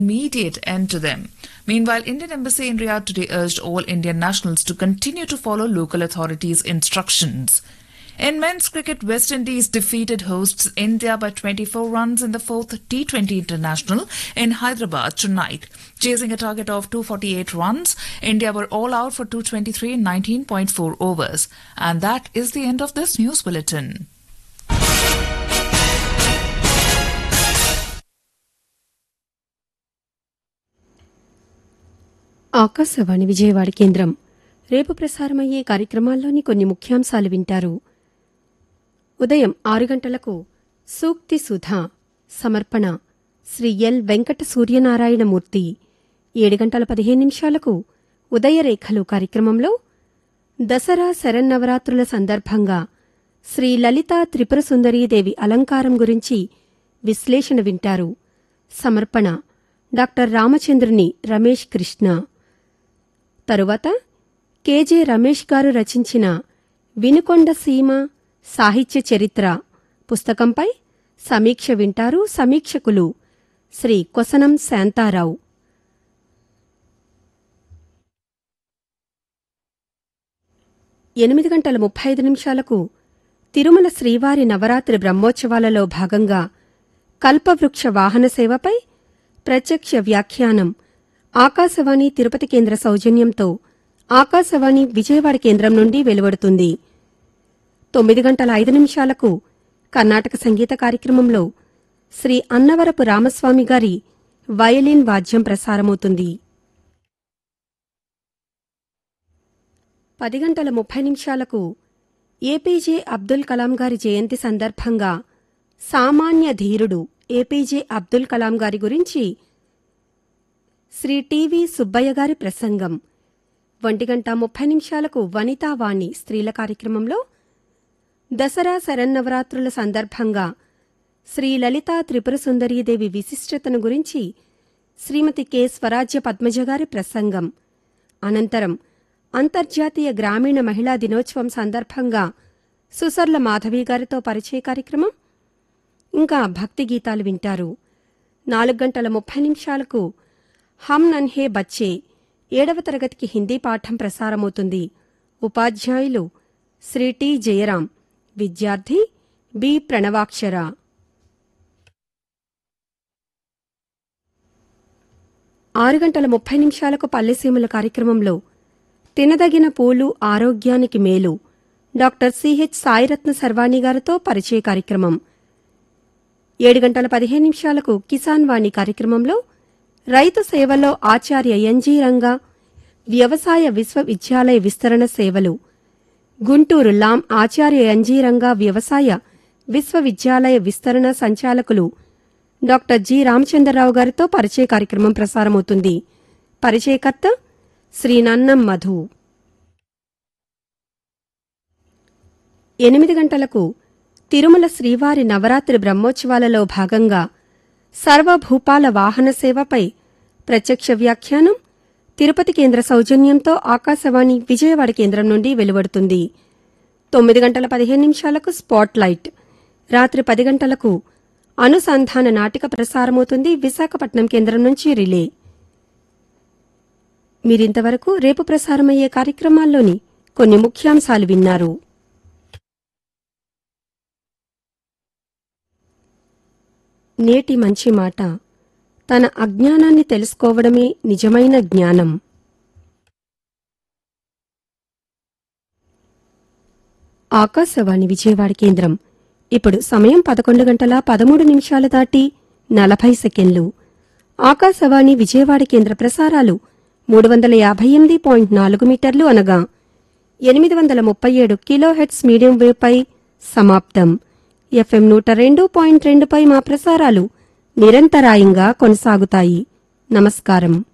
immediate end to them. Meanwhile, Indian embassy in Riyadh today urged all Indian nationals to continue to follow local authorities' instructions. In men's cricket, West Indies defeated hosts India by 24 runs in the fourth T20 International in Hyderabad tonight. Chasing a target of 248 runs, India were all out for 223 in 19.4 overs. And that is the end of this news bulletin. Akashvani Vijayawada కేంద్రం రేపు ప్రసారమయ్యే కార్యక్రమాల్లోని కొన్ని ముఖ్యాంశాలు వింటారు ఉదయం ఆరు గంటలకు సూక్తి సుధా సమర్పణ శ్రీ ఎల్ వెంకట సూర్యనారాయణమూర్తి ఏడు గంటల పదిహేను నిమిషాలకు ఉదయరేఖలు కార్యక్రమంలో దసరా శరన్నవరాత్రుల సందర్భంగా శ్రీ లలితా త్రిపుర సుందరీదేవి అలంకారం గురించి విశ్లేషణ వింటారు సమర్పణ డాక్టర్ రామచంద్రుని రమేష్ కృష్ణ తరువాత కెజె రమేష్ గారు రచించిన వినుకొండ సీమ సాహిత్య చరిత్ర పుస్తకంపై సమీక్ష వింటారు సమీక్షకులు శ్రీ కొసనం శాంతారావు ఎనిమిది గంటల ముప్పై ఐదు నిమిషాలకు తిరుమల శ్రీవారి నవరాత్రి బ్రహ్మోత్సవాలలో భాగంగా కల్పవృక్ష వాహన సేవపై ప్రత్యక్ష వ్యాఖ్యానం ఆకాశవాణి తిరుపతి కేంద్ర సౌజన్యంతో ఆకాశవాణి విజయవాడ కేంద్రం నుండి వెలువడుతుంది తొమ్మిది గంటల ఐదు నిమిషాలకు కర్ణాటక సంగీత కార్యక్రమంలో శ్రీ అన్నవరపు రామస్వామి గారి వయలిన్ వాద్యం ప్రసారమవుతుంది పది గంటల ముప్పై నిమిషాలకు ఏపీజే అబ్దుల్ కలాం గారి జయంతి సందర్భంగా సామాన్య ధీరుడు ఏపీజే అబ్దుల్ కలాం గారి గురించి శ్రీ టీవీ సుబ్బయ్య గారి ప్రసంగం ఒంటి గంట ముప్పై నిమిషాలకు వనితావాణి స్త్రీల కార్యక్రమంలో దసరా శరన్నవరాత్రుల సందర్భంగా శ్రీ లలితా త్రిపుర సుందరీదేవి విశిష్టతను గురించి శ్రీమతి కె స్వరాజ్య పద్మజ గారి ప్రసంగం అనంతరం అంతర్జాతీయ గ్రామీణ మహిళా దినోత్సవం సందర్భంగా సుసర్ల మాధవి గారితో పరిచయ కార్యక్రమం ఇంకా భక్తి గీతాలు వింటారు నాలుగు గంటల ముప్పై నిమిషాలకు హమ్ నన్హే బచ్చే ఏడవ తరగతికి హిందీ పాఠం ప్రసారమవుతుంది ఉపాధ్యాయులు శ్రీ టి జయరాం విద్యార్థి బి ప్రణవాక్షర ఆరు గంటల ముప్పై నిమిషాలకు పల్లెసీమల కార్యక్రమంలో తినదగిన పూలు ఆరోగ్యానికి మేలు డాక్టర్ సిహెచ్ సాయిరత్న సర్వాణి గారితో పరిచయ కార్యక్రమం ఏడు గంటల పదిహేను నిమిషాలకు కిసాన్ వాణి కార్యక్రమంలో రైతు సేవలో ఆచార్య ఎన్జీ రంగా వ్యవసాయ విశ్వవిద్యాలయ విస్తరణ సేవలు గుంటూరు లాం ఆచార్య ఎన్జీ రంగా వ్యవసాయ విశ్వవిద్యాలయ విస్తరణ సంచాలకులు డాక్టర్ జి రామచంద్రరావు గారితో పరిచయ కార్యక్రమం ప్రసారమవుతుంది పరిచయకర్త శ్రీ నన్నం మధు ఎనిమిది గంటలకు తిరుమల శ్రీవారి నవరాత్రి బ్రహ్మోత్సవాలలో భాగంగా సర్వభూపాల వాహన సేవపై ప్రత్యక్ష వ్యాఖ్యానం తిరుపతి కేంద్ర సౌజన్యంతో ఆకాశవాణి విజయవాడ కేంద్రం నుండి వెలువడుతుంది తొమ్మిది గంటల పదిహేను నిమిషాలకు స్పాట్ లైట్ రాత్రి పది గంటలకు అనుసంధాన నాటిక ప్రసారమవుతుంది విశాఖపట్నం కేంద్రం నుంచి రిలే మీరింతవరకు రేపు ప్రసారమయ్యే కార్యక్రమాల్లోని కొన్ని ముఖ్యాంశాలు విన్నారు నేటి మంచి మాట తన అజ్ఞానాన్ని తెలుసుకోవడమే నిజమైన జ్ఞానం ఆకాశవాణి విజయవాడ కేంద్రం ఇప్పుడు సమయం పదకొండు గంటల పదమూడు నిమిషాలు దాటి నలభై సెకండ్లు ఆకాశవాణి విజయవాడ కేంద్ర ప్రసారాలు మూడు వందల యాభై ఎనిమిది పాయింట్ నాలుగు మీటర్లు అనగా ఎనిమిది వందల ముప్పై ఏడు కిలోహెట్స్ మీడియం వేవ్పై సమాప్తం ఎఫ్ఎం నూట రెండు పాయింట్ రెండుపై మా ప్రసారాలు నిరంతరాయంగా కొనసాగుతాయి నమస్కారం